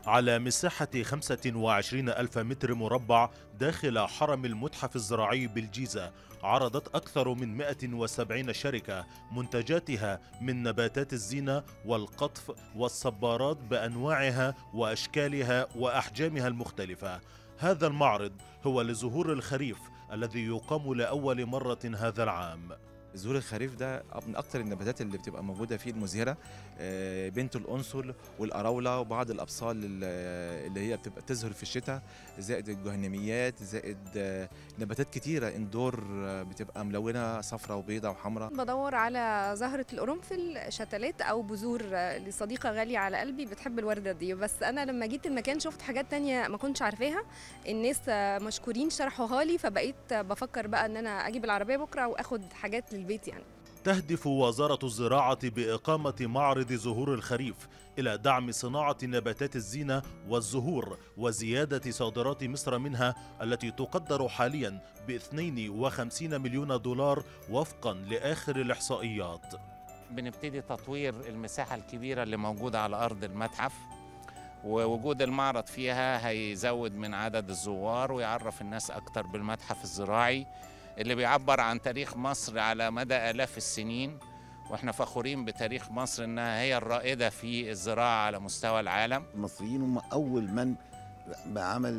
على مساحة 25 ألف متر مربع داخل حرم المتحف الزراعي بالجيزة عرضت أكثر من 170 شركة منتجاتها من نباتات الزينة والقطف والصبارات بأنواعها وأشكالها وأحجامها المختلفة هذا المعرض هو لزهور الخريف الذي يقام لأول مرة هذا العام زهور الخريف ده من اكتر النباتات اللي بتبقى موجوده فيه المزهره آه، بنت الانسل والاراوله وبعض الابصال اللي هي بتبقى تظهر في الشتاء زائد الجهنميات زائد آه، نباتات كتيره اندور آه، بتبقى ملونه صفراء وبيضاء وحمراء بدور على زهره القرنفل شتلات او بذور لصديقه غاليه على قلبي بتحب الورده دي بس انا لما جيت المكان شفت حاجات تانية ما كنتش عارفاها الناس مشكورين شرحوها لي فبقيت بفكر بقى ان انا اجيب العربيه بكره واخد حاجات البيت يعني تهدف وزارة الزراعة بإقامة معرض زهور الخريف إلى دعم صناعة نباتات الزينة والزهور وزيادة صادرات مصر منها التي تقدر حاليا ب 52 مليون دولار وفقا لآخر الإحصائيات بنبتدي تطوير المساحة الكبيرة اللي موجودة على أرض المتحف ووجود المعرض فيها هيزود من عدد الزوار ويعرف الناس أكتر بالمتحف الزراعي اللي بيعبر عن تاريخ مصر على مدى آلاف السنين واحنا فخورين بتاريخ مصر انها هي الرائده في الزراعه على مستوى العالم المصريين هم اول من بعمل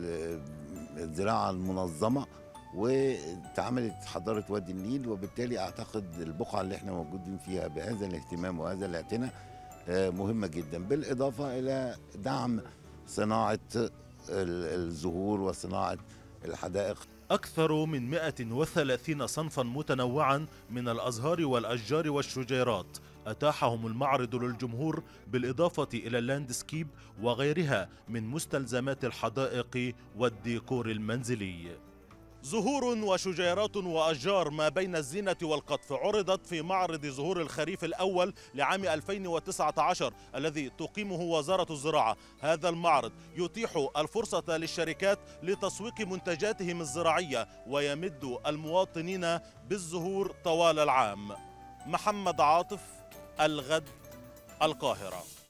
الزراعه المنظمه واتعملت حضاره وادي النيل وبالتالي اعتقد البقعه اللي احنا موجودين فيها بهذا الاهتمام وهذا الاعتناء مهمه جدا بالاضافه الى دعم صناعه الزهور وصناعه الحدائق أكثر من 130 صنفا متنوعا من الأزهار والأشجار والشجيرات أتاحهم المعرض للجمهور بالإضافة إلى اللاندسكيب وغيرها من مستلزمات الحدائق والديكور المنزلي زهور وشجيرات وأشجار ما بين الزينة والقطف عرضت في معرض زهور الخريف الأول لعام 2019 الذي تقيمه وزارة الزراعة هذا المعرض يتيح الفرصة للشركات لتسويق منتجاتهم الزراعية ويمد المواطنين بالزهور طوال العام محمد عاطف الغد القاهره